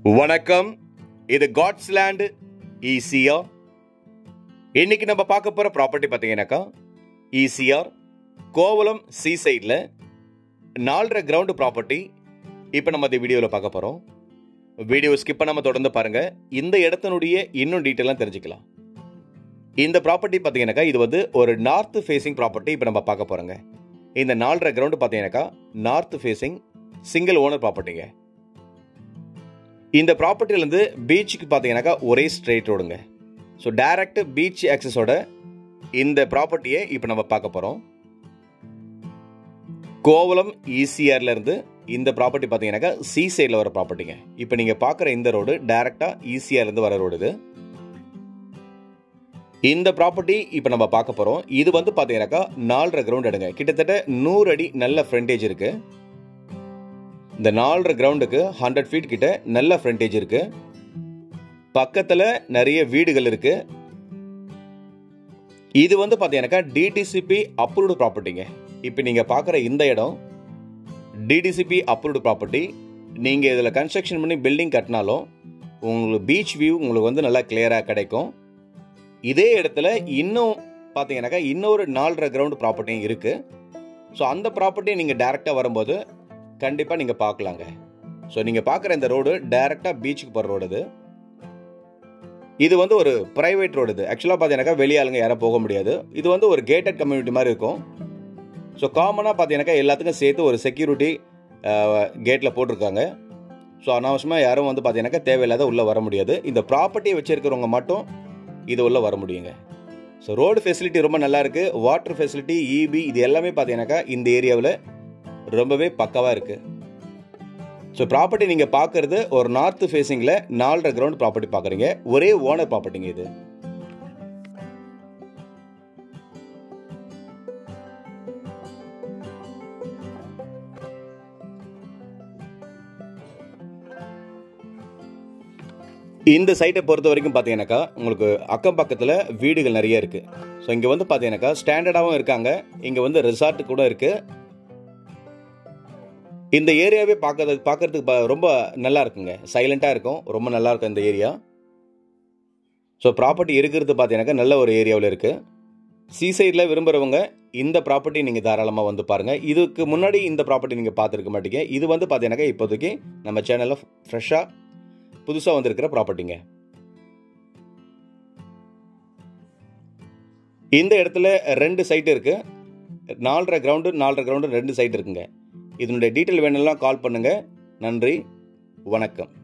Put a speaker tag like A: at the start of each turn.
A: வணக்கம் இது God's land ECR இன்னைக்கு நம்ம பார்க்க போற ப்ராப்பர்ட்டி பார்த்தீங்கன்னாக்கா ஈசிஆர் கோவலம் சி சைடில் நாலரை கிரவுண்டு ப்ராப்பர்ட்டி இப்போ நம்ம இந்த வீடியோவில் பார்க்க போகிறோம் வீடியோ ஸ்கிப் பண்ணாம தொடர்ந்து பாருங்க இந்த இடத்தினுடைய இன்னும் டீட்டெயிலாக தெரிஞ்சுக்கலாம் இந்த ப்ராப்பர்ட்டி பார்த்தீங்கன்னாக்கா இது வந்து ஒரு நார்த் ஃபேசிங் ப்ராப்பர்ட்டி இப்போ நம்ம பார்க்க போகிறோங்க இந்த நாலரை கிரவுண்டு பார்த்தீங்கன்னாக்கா நார்த் ஃபேசிங் சிங்கிள் ஓனர் ப்ராப்பர்ட்டிங்க இந்த ப்ராப்பர்ட்டிலேருந்து பீச்சுக்கு பார்த்தீங்கன்னாக்கா ஒரே ஸ்ட்ரெயிட் ரோடுங்க ஸோ டைரக்ட் பீச் ஆக்சஸோட இந்த ப்ராப்பர்ட்டியை இப்போ நம்ம பார்க்க போகிறோம் கோவலம் ஈசிஆர்ல இருந்து இந்த ப்ராப்பர்ட்டி பார்த்தீங்கன்னாக்கா சி சைடில் வர ப்ராப்பர்ட்டிங்க இப்போ நீங்கள் பார்க்குற இந்த ரோடு டைரக்டாக ஈசிஆர்லேருந்து வர ரோடு இது இந்த ப்ராப்பர்ட்டி இப்போ நம்ம பார்க்க போகிறோம் இது வந்து பார்த்தீங்கன்னாக்கா நாலரை கிரவுண்ட் எடுங்க கிட்டத்தட்ட நூறு அடி நல்ல ஃப்ரண்டேஜ் இருக்கு இந்த நாலரை கிரவுண்டுக்கு ஹண்ட்ரட் ஃபீட் கிட்ட நல்ல ஃப்ரண்டேஜ் இருக்கு பக்கத்தில் நிறைய வீடுகள் இருக்கு இது வந்து பார்த்தீங்கன்னாக்கா டிடிசிபி அப்ரூவ்டு ப்ராப்பர்ட்டிங்க இப்போ நீங்கள் பார்க்குற இந்த இடம் டிடிசிபி அப்ரூவ்டு ப்ராப்பர்ட்டி நீங்கள் இதில் கன்ஸ்ட்ரக்ஷன் பண்ணி பில்டிங் கட்டினாலும் உங்களுக்கு பீச் வியூ உங்களுக்கு வந்து நல்லா கிளியராக கிடைக்கும் இதே இடத்துல இன்னும் பார்த்தீங்கன்னாக்கா இன்னொரு நாலரை கிரவுண்ட் ப்ராப்பர்ட்டியும் இருக்குது ஸோ அந்த ப்ராப்பர்ட்டியை நீங்கள் டேரெக்டாக வரும்போது கண்டிப்பாக நீங்கள் பார்க்கலாங்க ஸோ நீங்கள் பார்க்குற இந்த ரோடு டைரெக்டாக பீச்சுக்கு போகிற ரோடு இது இது வந்து ஒரு ப்ரைவேட் ரோடு இது ஆக்சுவலாக பார்த்தீங்கன்னாக்கா வெளியாளுங்க யாரும் போக முடியாது இது வந்து ஒரு கேட்டட் கம்யூனிட்டி மாதிரி இருக்கும் ஸோ காமனாக பார்த்தீங்கன்னாக்கா எல்லாத்துக்கும் சேர்த்து ஒரு செக்யூரிட்டி கேட்டில் போட்டிருக்காங்க ஸோ அனாவசியமாக யாரும் வந்து பார்த்தீங்கன்னாக்கா தேவையில்லாத உள்ளே வர முடியாது இந்த ப்ராப்பர்ட்டியை வச்சிருக்கிறவங்க மட்டும் இது உள்ள வர முடியுங்க ஸோ ரோடு ஃபெசிலிட்டி ரொம்ப நல்லா இருக்கு வாட்டர் ஃபெசிலிட்டி இபி இது எல்லாமே பார்த்தீங்கன்னாக்கா இந்த ஏரியாவில் ரொம்பவே பக்கவாக இருக்கு ஸோ ப்ராப்பர்ட்டி நீங்கள் பார்க்கறது ஒரு நார்த் ஃபேஸிங்கில் நாலரை கிரவுண்ட் ப்ராப்பர்ட்டி பார்க்குறீங்க ஒரே ஓனர் ப்ராப்பர்ட்டிங்க இது இந்த சைட்டை பொறுத்த வரைக்கும் பார்த்தீங்கன்னாக்கா உங்களுக்கு அக்கம் பக்கத்தில் வீடுகள் நிறைய இருக்குது ஸோ இங்கே வந்து பார்த்தீங்கன்னாக்கா ஸ்டாண்டர்டாகவும் இருக்காங்க இங்கே வந்து ரிசார்ட் கூட இருக்குது இந்த ஏரியாவே பார்க்கறது பார்க்கறதுக்கு ப- ரொம்ப நல்லா இருக்குங்க சைலண்ட்டாக இருக்கும் ரொம்ப நல்லா இருக்கும் இந்த ஏரியா ஸோ ப்ராப்பர்ட்டி இருக்கிறது பார்த்தீங்கன்னாக்கா நல்ல ஒரு ஏரியாவில் இருக்குது சி சைடில் விரும்புகிறவங்க இந்த ப்ராப்பர்ட்டி நீங்கள் தாராளமாக வந்து பாருங்கள் இதுக்கு முன்னாடி இந்த ப்ராப்பர்ட்டி நீங்கள் பார்த்துருக்க மாட்டீங்க இது வந்து பார்த்தீங்கன்னாக்கா இப்போதைக்கு நம்ம சேனலில் ஃப்ரெஷ்ஷாக புதுசாக வந்திருக்கிற ப்ராப்பர்ட்டிங்க இந்த இடத்துல ரெண்டு சைட் இருக்கு நாலரை கிரவுண்டு நாலரை கிரவுண்டு ரெண்டு சைட் இருக்குங்க இதனுடைய டீட்டெயில் வேணும்லாம் கால் பண்ணுங்க நன்றி வணக்கம்